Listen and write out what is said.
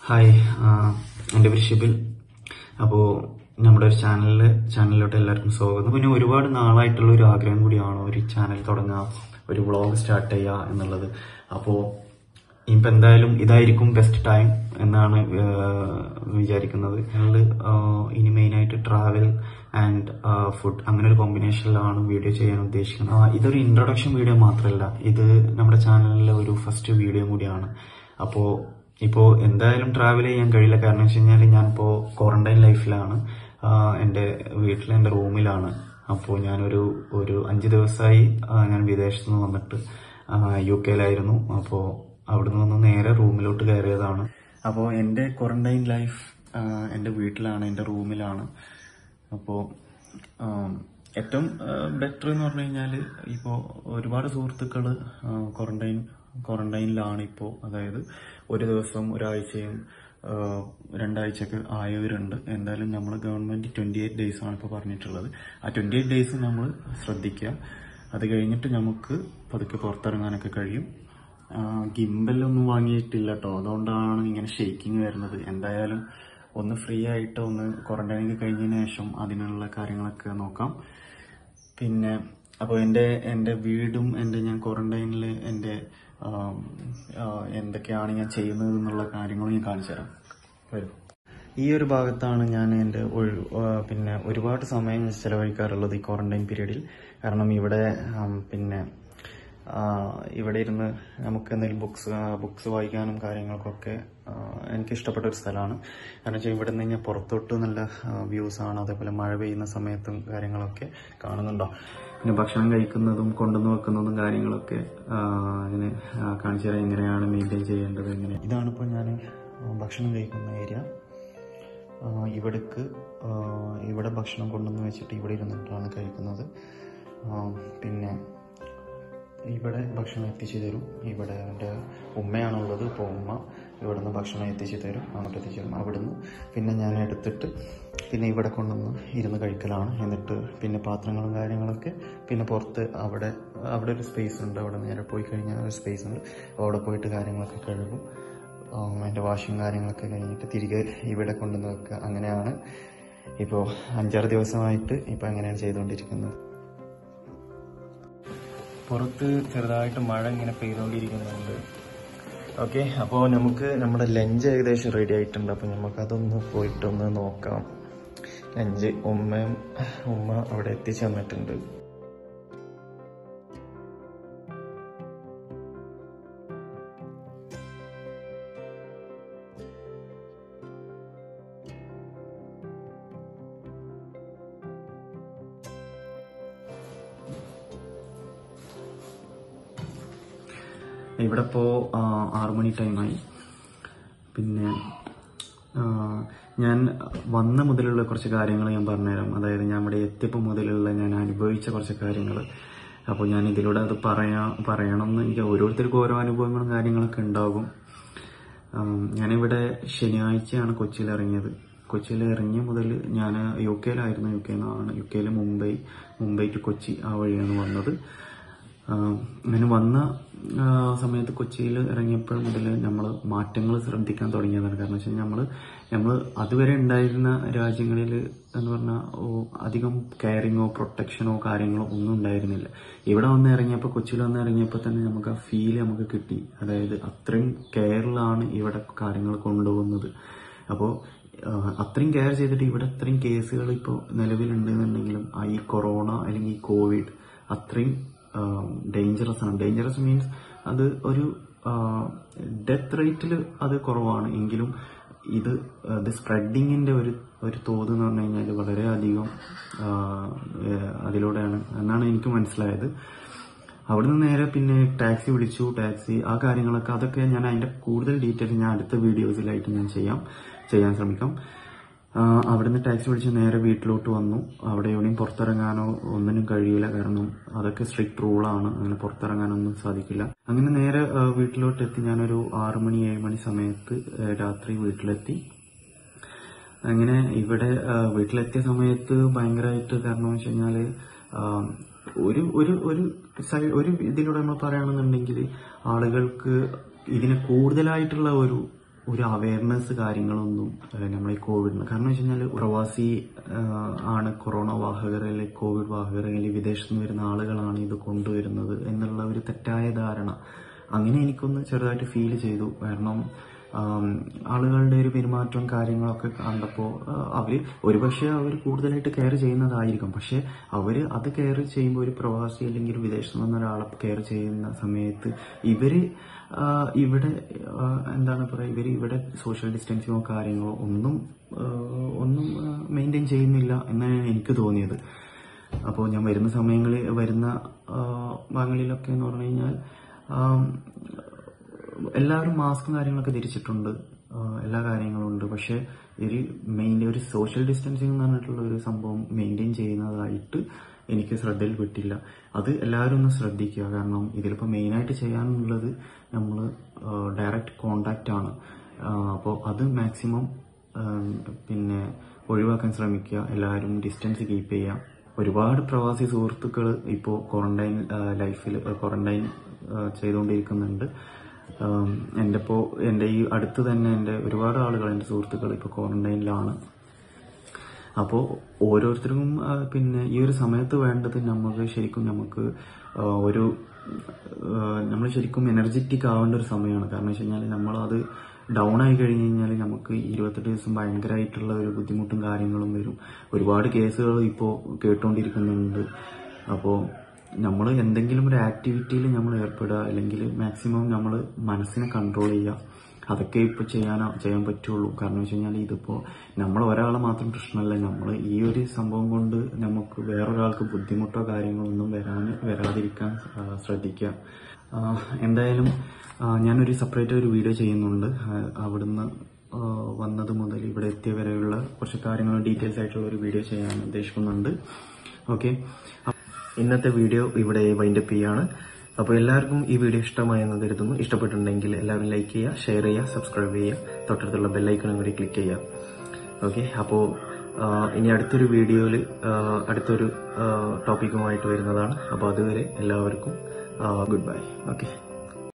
hi ആ, എൻ്റെ പേര് ഷിബിൽ അപ്പോൾ നമ്മുടെ ഒരു ചാനലിൽ ചാനലിലോട്ട് എല്ലാവർക്കും സ്വാഗതം പിന്നെ ഒരുപാട് നാളായിട്ടുള്ള ഒരു ആഗ്രഹം കൂടിയാണ് ഒരു ചാനൽ തുടങ്ങുക ഒരു വ്ളോഗ് സ്റ്റാർട്ട് ചെയ്യുക എന്നുള്ളത് അപ്പോൾ ഇപ്പം എന്തായാലും ഇതായിരിക്കും ബെസ്റ്റ് ടൈം എന്നാണ് ആ, വിചാരിക്കുന്നത് ഞങ്ങൾ ഇനി മെയിനായിട്ട് ട്രാവൽ ആൻഡ് ഫുഡ് അങ്ങനെ ഒരു കോമ്പിനേഷനിലാണ് വീഡിയോ ചെയ്യാൻ ഉദ്ദേശിക്കുന്നത് ആ, ഇതൊരു ഇൻട്രൊഡക്ഷൻ വീഡിയോ മാത്രമല്ല ഇത് നമ്മുടെ ചാനലിലെ ഒരു ഫസ്റ്റ് വീഡിയോ കൂടിയാണ് അപ്പോൾ ഇപ്പോൾ എന്തായാലും ട്രാവൽ ചെയ്യാൻ കഴിയില്ല കാരണം വെച്ച് കഴിഞ്ഞാൽ ഞാനിപ്പോൾ ക്വാറന്റൈൻ ലൈഫിലാണ് ആഹ് എൻ്റെ വീട്ടിൽ എൻ്റെ റൂമിലാണ് അപ്പോൾ ഞാനൊരു ഒരു അഞ്ച് ദിവസമായി ആഹ് ഞാൻ വിദേശത്ത് നിന്ന് വന്നിട്ട് യു കെയിലായിരുന്നു അപ്പോൾ അവിടുന്ന് വന്ന് നേരെ റൂമിലോട്ട് കയറിയതാണ് അപ്പോൾ എൻ്റെ ക്വാറന്റൈൻ ലൈഫ് എൻ്റെ വീട്ടിലാണ് എൻ്റെ റൂമിലാണ് അപ്പോൾ ഏറ്റവും ബെറ്റർ എന്ന് പറഞ്ഞു കഴിഞ്ഞാൽ ഇപ്പോൾ ഒരുപാട് സുഹൃത്തുക്കൾ ക്വാറന്റൈൻ ക്വാറന്റൈനിലാണ് ഇപ്പോൾ അതായത് ഒരു ദിവസം ഒരാഴ്ചയും ആ, രണ്ടാഴ്ചയൊക്കെ ആയവരുണ്ട് എന്തായാലും നമ്മൾ ഗവൺമെന്റ് ട്വന്റി എയ്റ്റ് ഡേയ്സ് ആണ് ഇപ്പോൾ പറഞ്ഞിട്ടുള്ളത് ആ ട്വന്റി എയ്റ്റ് ഡേയ്സ് നമ്മൾ ശ്രദ്ധിക്കുക അത് കഴിഞ്ഞിട്ട് നമുക്ക് പതുക്കെ പുറത്തിറങ്ങാനൊക്കെ കഴിയും ഗിംബലൊന്നും വാങ്ങിയിട്ടില്ല കേട്ടോ അതുകൊണ്ടാണ് ഇങ്ങനെ ഷേക്കിങ് വരുന്നത് എന്തായാലും ഒന്ന് ഫ്രീ ആയിട്ട് ഒന്ന് ക്വാറന്റൈൻ കഴിഞ്ഞതിന് ശേഷം അതിനുള്ള കാര്യങ്ങളൊക്കെ നോക്കാം പിന്നെ അപ്പോൾ എൻ്റെ എൻ്റെ വീടും എൻ്റെ ഞാൻ ക്വാറന്റൈനിൽ എൻ്റെ ആം, ആ, എന്തൊക്കെയാണ് ഞാൻ ചെയ്യുന്നത് എന്നുള്ള കാര്യങ്ങളും ഞാൻ കാണിച്ചു തരാം വരും ഈ ഒരു ഭാഗത്താണ് ഞാൻ എൻ്റെ ഒഴി- ആ, പിന്നെ ഒരുപാട് സമയം ചെലവഴിക്കാറുള്ളത് ഈ ക്വാറന്റൈൻ പീരീഡിൽ കാരണം ഇവിടെ ആം, പിന്നെ ആ, ഇവിടെ ഇരുന്ന് നമുക്ക് എന്തെങ്കിലും ബുക്സ് ബുക്സ് വായിക്കാനും കാര്യങ്ങൾക്കൊക്കെ ആ, എനിക്ക് ഇഷ്ടപ്പെട്ട ഒരു സ്ഥലമാണ് കാരണം വെച്ചാൽ ഇവിടെ നിന്ന് കഴിഞ്ഞാൽ പുറത്തോട്ട് നല്ല വ്യൂസ് ആണ് അതേപോലെ മഴ പെയ്യുന്ന സമയത്തും കാര്യങ്ങളൊക്കെ കാണുന്നുണ്ടോ പിന്നെ ഭക്ഷണം കഴിക്കുന്നതും കൊണ്ടുവന്ന് വെക്കുന്നതും കാര്യങ്ങളൊക്കെ ആ, അങ്ങനെ ആ, കാണിച്ചു തരാം എങ്ങനെയാണ് മെയിൻറ്റെയിൻ ചെയ്യേണ്ടത് എങ്ങനെ ഇതാണിപ്പോൾ ഞാൻ ഭക്ഷണം കഴിക്കുന്ന ഏരിയ ഇവിടേക്ക് ആ, ഇവിടെ ഭക്ഷണം കൊണ്ടുവന്ന് വെച്ചിട്ട് ഇവിടെ ഇരുന്നിട്ടാണ് കഴിക്കുന്നത് ആ, പിന്നെ ഇവിടെ ഭക്ഷണം എത്തിച്ചു തരും ഇവിടെ എൻ്റെ ഉമ്മയാണുള്ളത് ഇപ്പോൾ ഉമ്മ ഇവിടെ നിന്ന് ഭക്ഷണം എത്തിച്ചു തരും അങ്ങോട്ട് എത്തിച്ചു തരും അവിടുന്ന് പിന്നെ ഞാൻ എടുത്തിട്ട് പിന്നെ ഇവിടെ കൊണ്ടുവന്ന് ഇരുന്ന് കഴിക്കലാണ് എന്നിട്ട് പിന്നെ പാത്രങ്ങളും കാര്യങ്ങളൊക്കെ പിന്നെ പുറത്ത് അവിടെ അവിടെ ഒരു സ്പേസ് ഉണ്ട് അവിടെ നേരെ പോയി കഴിഞ്ഞാൽ ഒരു സ്പേസ് ഉണ്ട് അവിടെ പോയിട്ട് കാര്യങ്ങളൊക്കെ കഴുകും ആം, എൻ്റെ വാഷിങ് കാര്യങ്ങളൊക്കെ കഴിഞ്ഞിട്ട് തിരികെ ഇവിടെ കൊണ്ടുവന്ന് വെക്കുക അങ്ങനെയാണ് ഇപ്പോൾ അഞ്ചാറ് ദിവസമായിട്ട് ഇപ്പോൾ അങ്ങനെയാണ് ചെയ്തുകൊണ്ടിരിക്കുന്നത് പുറത്ത് ചെറുതായിട്ട് മഴ ഇങ്ങനെ പെയ്തുകൊണ്ടിരിക്കുന്നുണ്ട് ഓക്കെ അപ്പോൾ നമുക്ക് നമ്മുടെ ലഞ്ച് ഏകദേശം റെഡി ആയിട്ടുണ്ട് അപ്പോൾ നമുക്ക് അതൊന്ന് പോയിട്ടൊന്ന് നോക്കാം ലഞ്ച് ഉമ്മയും ഉമ്മ അവിടെ എത്തിച്ചു തന്നിട്ടുണ്ട് ഇവിടെ ഇപ്പോൾ ആറു മണി ടൈമായി പിന്നെ ആ, ഞാൻ വന്ന മുതലുള്ള കുറച്ച് കാര്യങ്ങൾ ഞാൻ പറഞ്ഞുതരാം അതായത് ഞാൻ ഇവിടെ എത്തിയപ്പോൾ മുതലുള്ള ഞാൻ അനുഭവിച്ച കുറച്ച് കാര്യങ്ങൾ അപ്പോൾ ഞാൻ ഇതിലൂടെ അത് പറയാ പറയണം എന്ന് എനിക്ക് ഓരോരുത്തർക്കും ഓരോ അനുഭവങ്ങളും കാര്യങ്ങളൊക്കെ ഉണ്ടാകും ആം, ഞാനിവിടെ ശനിയാഴ്ചയാണ് കൊച്ചിയിൽ ഇറങ്ങിയത് കൊച്ചിയിൽ ഇറങ്ങിയ മുതൽ ഞാൻ യു കെയിലായിരുന്നു യു കെയിൽ നിന്നാണ് യു കെയിൽ മുംബൈ മുംബൈ ടു കൊച്ചി ആ വഴിയാണ് വന്നത് ആഹ് അങ്ങനെ വന്ന ആഹ് സമയത്ത് കൊച്ചിയിൽ ഇറങ്ങിയപ്പോൾ മുതൽ നമ്മൾ മാറ്റങ്ങൾ ശ്രദ്ധിക്കാൻ തുടങ്ങിയതാണ് കാരണം വെച്ചാൽ നമ്മൾ നമ്മൾ അതുവരെ ഉണ്ടായിരുന്ന രാജ്യങ്ങളിൽ എന്ന് പറഞ്ഞാൽ അധികം കെയറിങ്ങോ പ്രൊട്ടക്ഷനോ കാര്യങ്ങളോ ഒന്നും ഉണ്ടായിരുന്നില്ല ഇവിടെ വന്ന് ഇറങ്ങിയപ്പോൾ കൊച്ചിയിൽ വന്ന് ഇറങ്ങിയപ്പോൾ തന്നെ നമുക്ക് ആ ഫീൽ നമുക്ക് കിട്ടി അതായത് അത്രയും കെയറിലാണ് ഇവിടെ കാര്യങ്ങൾ കൊണ്ടുപോകുന്നത് അപ്പോൾ അത്രയും കെയർ ചെയ്തിട്ട് ഇവിടെ അത്രയും കേസുകൾ ഇപ്പോൾ നിലവിലുണ്ടെന്നുണ്ടെങ്കിലും ആ ഈ കൊറോണ അല്ലെങ്കിൽ ഈ കോവിഡ് അത്രയും ഡേഞ്ചറസ് ആണ് ഡേഞ്ചറസ് മീൻസ് അത് ഒരു ഡെത്ത് റേറ്റിൽ അത് കുറവാണ് എങ്കിലും ഇത് ഇത് സ്പ്രെഡിങ്ങിന്റെ ഒരു ഒരു തോത് എന്ന് പറഞ്ഞു കഴിഞ്ഞാൽ വളരെയധികം ആ, ഏഹ്, അതിലൂടെയാണ് എന്നാണ് എനിക്ക് മനസ്സിലായത് അവിടുന്ന് നേരെ പിന്നെ ടാക്സി വിളിച്ചു ടാക്സി ആ കാര്യങ്ങളൊക്കെ അതൊക്കെ ഞാൻ അതിന്റെ കൂടുതൽ ഡീറ്റെയിൽസ് ഞാൻ അടുത്ത വീഡിയോസിലായിട്ട് ഞാൻ ചെയ്യാം ചെയ്യാൻ ശ്രമിക്കാം ആ, അവിടുന്ന് ടാക്സി വിളിച്ച് നേരെ വീട്ടിലോട്ട് വന്നു അവിടെ എവിടെയും പുറത്തിറങ്ങാനോ ഒന്നിനും കഴിയില്ല കാരണം അതൊക്കെ സ്ട്രിക്റ്റ് റൂളാണ് അങ്ങനെ പുറത്തിറങ്ങാനൊന്നും സാധിക്കില്ല അങ്ങനെ നേരെ ആ, വീട്ടിലോട്ട് എത്തി ഞാനൊരു ആറു മണി ഏഴ് മണി സമയത്ത് ആ, രാത്രി വീട്ടിലെത്തി അങ്ങനെ ഇവിടെ ആ, വീട്ടിലെത്തിയ സമയത്ത് ഭയങ്കരമായിട്ട് കാരണം വെച്ച് കഴിഞ്ഞാല് ആ, ഒരു ഒരു ഒരു സൈ- ഒരു ഇതിലൂടെ നമ്മൾ പറയുകയാണെന്നുണ്ടെങ്കിൽ ആളുകൾക്ക് ഇതിന് കൂടുതലായിട്ടുള്ള ഒരു ഒരു അവയർനെസ് കാര്യങ്ങളൊന്നും ഏഹ്, നമ്മളെ ഈ കോവിഡിന് കാരണം വെച്ച് കഴിഞ്ഞാൽ പ്രവാസി ഏഹ്, ആണ് കൊറോണ വാഹകർ അല്ലെങ്കിൽ കോവിഡ് വാഹകർ അല്ലെങ്കിൽ വിദേശത്ത് നിന്ന് വരുന്ന ആളുകളാണ് ഇത് കൊണ്ടുവരുന്നത് എന്നുള്ള ഒരു തെറ്റായ ധാരണ അങ്ങനെ എനിക്കൊന്ന് ചെറുതായിട്ട് ഫീൽ ചെയ്തു കാരണം ആം, ആളുകളുടെ ഒരു പെരുമാറ്റവും കാര്യങ്ങളൊക്കെ കണ്ടപ്പോൾ അവര് ഒരുപക്ഷെ അവർ കൂടുതലായിട്ട് കെയർ ചെയ്യുന്നതായിരിക്കും പക്ഷെ അവര് അത് കെയർ ചെയ്യുമ്പോൾ ഒരു പ്രവാസി അല്ലെങ്കിൽ ഒരു വിദേശത്ത് നിന്ന് ഒരാളെ കെയർ ചെയ്യുന്ന സമയത്ത് ഇവര് ആ, ഇവിടെ ആ, എന്താണ് പറയുക ഇവര് ഇവിടെ സോഷ്യൽ ഡിസ്റ്റൻസിങ്ങോ കാര്യങ്ങളോ ഒന്നും ആ, ഒന്നും മെയിൻറ്റെയിൻ ചെയ്യുന്നില്ല എന്നാണ് എനിക്ക് തോന്നിയത് അപ്പോൾ ഞാൻ വരുന്ന സമയങ്ങളിൽ വരുന്ന ആ, ഭാഗങ്ങളിലൊക്കെ എന്ന് പറഞ്ഞു കഴിഞ്ഞാൽ ആം, എല്ലാവരും മാസ്കും കാര്യങ്ങളൊക്കെ ധരിച്ചിട്ടുണ്ട് ആ, എല്ലാ കാര്യങ്ങളും ഉണ്ട് പക്ഷെ ഒരു മെയിൻ ഒരു സോഷ്യൽ ഡിസ്റ്റൻസിങ് എന്ന് പറഞ്ഞിട്ടുള്ള ഒരു സംഭവം മെയിൻറ്റെയിൻ ചെയ്യുന്നതായിട്ട് എനിക്ക് ശ്രദ്ധയിൽ പെട്ടില്ല അത് എല്ലാവരും ഒന്ന് ശ്രദ്ധിക്കുക കാരണം ഇതിലിപ്പോൾ മെയിനായിട്ട് ചെയ്യാനുള്ളത് നമ്മൾ ഡയറക്റ്റ് കോണ്ടാക്റ്റ് ആണ് അപ്പോൾ അത് മാക്സിമം പിന്നെ ഒഴിവാക്കാൻ ശ്രമിക്കുക എല്ലാവരും ഡിസ്റ്റൻസ് കീപ്പ് ചെയ്യുക ഒരുപാട് പ്രവാസി സുഹൃത്തുക്കൾ ഇപ്പോൾ ക്വാറന്റൈൻ ലൈഫിൽ ക്വാറന്റൈൻ ചെയ്തുകൊണ്ടിരിക്കുന്നുണ്ട് ആം, എൻ്റെ ഇപ്പോൾ എൻ്റെ ഈ അടുത്ത് തന്നെ എൻ്റെ ഒരുപാട് ആളുകൾ എൻ്റെ സുഹൃത്തുക്കൾ ഇപ്പോൾ ക്വാറന്റൈനിലാണ് അപ്പോൾ ഓരോരുത്തർക്കും ആ, പിന്നെ ഈ ഒരു സമയത്ത് വേണ്ടത് നമുക്ക് ശരിക്കും നമുക്ക് ആ, ഒരു നമ്മൾ ശരിക്കും എനർജറ്റിക് ആവേണ്ട ഒരു സമയമാണ് കാരണം വെച്ച് കഴിഞ്ഞാൽ നമ്മളത് ഡൗൺ ആയി കഴിഞ്ഞ് കഴിഞ്ഞാൽ നമുക്ക് ഇരുപത്തെട്ട് ദിവസം ഭയങ്കരമായിട്ടുള്ള ഒരു ബുദ്ധിമുട്ടും കാര്യങ്ങളും വരും ഒരുപാട് കേസുകൾ ഇപ്പോൾ കേട്ടുകൊണ്ടിരിക്കുന്നുണ്ട് അപ്പോൾ നമ്മൾ എന്തെങ്കിലും ഒരു ആക്ടിവിറ്റിയിൽ നമ്മൾ ഏർപ്പെടുക അല്ലെങ്കിൽ മാക്സിമം നമ്മൾ മനസ്സിനെ കൺട്രോൾ ചെയ്യുക അതൊക്കെ ഇപ്പൊ ചെയ്യാനാ ചെയ്യാൻ പറ്റുള്ളൂ കാരണം വെച്ച് കഴിഞ്ഞാൽ ഇതിപ്പോ നമ്മൾ ഒരാളെ മാത്രം പ്രശ്നമല്ല നമ്മൾ ഈ ഒരു സംഭവം കൊണ്ട് നമുക്ക് വേറൊരാൾക്ക് ബുദ്ധിമുട്ടോ കാര്യങ്ങളോ ഒന്നും വരാൻ വരാതിരിക്കാൻ ആ, ശ്രദ്ധിക്കുക ആ, എന്തായാലും ആ, ഞാനൊരു സെപ്പറേറ്റ് ഒരു വീഡിയോ ചെയ്യുന്നുണ്ട് ആ, അവിടുന്ന് ആ, വന്നത് മുതൽ ഇവിടെ എത്തിയ വരെയുള്ള കുറച്ച് കാര്യങ്ങൾ ഡീറ്റെയിൽസ് ആയിട്ടുള്ള ഒരു വീഡിയോ ചെയ്യാൻ ഉദ്ദേശിക്കുന്നുണ്ട് ഓക്കെ ഇന്നത്തെ വീഡിയോ ഇവിടെ വൈൻഡപ്പ് ചെയ്യാണ് അപ്പോൾ എല്ലാവർക്കും ഈ വീഡിയോ ഇഷ്ടമായെന്ന് കരുതുന്നു ഇഷ്ടപ്പെട്ടിട്ടുണ്ടെങ്കിൽ എല്ലാവരും ലൈക്ക് ചെയ്യുക ഷെയർ ചെയ്യുക സബ്സ്ക്രൈബ് ചെയ്യുക തൊട്ടടുത്തുള്ള ബെല്ലൈക്കണും കൂടി ക്ലിക്ക് ചെയ്യുക ഓക്കെ അപ്പോൾ ഇനി അടുത്തൊരു വീഡിയോയിൽ അടുത്തൊരു ടോപ്പിക്കുമായിട്ട് വരുന്നതാണ് അപ്പോൾ അതുവരെ എല്ലാവർക്കും ഗുഡ് ബൈ ഓക്കെ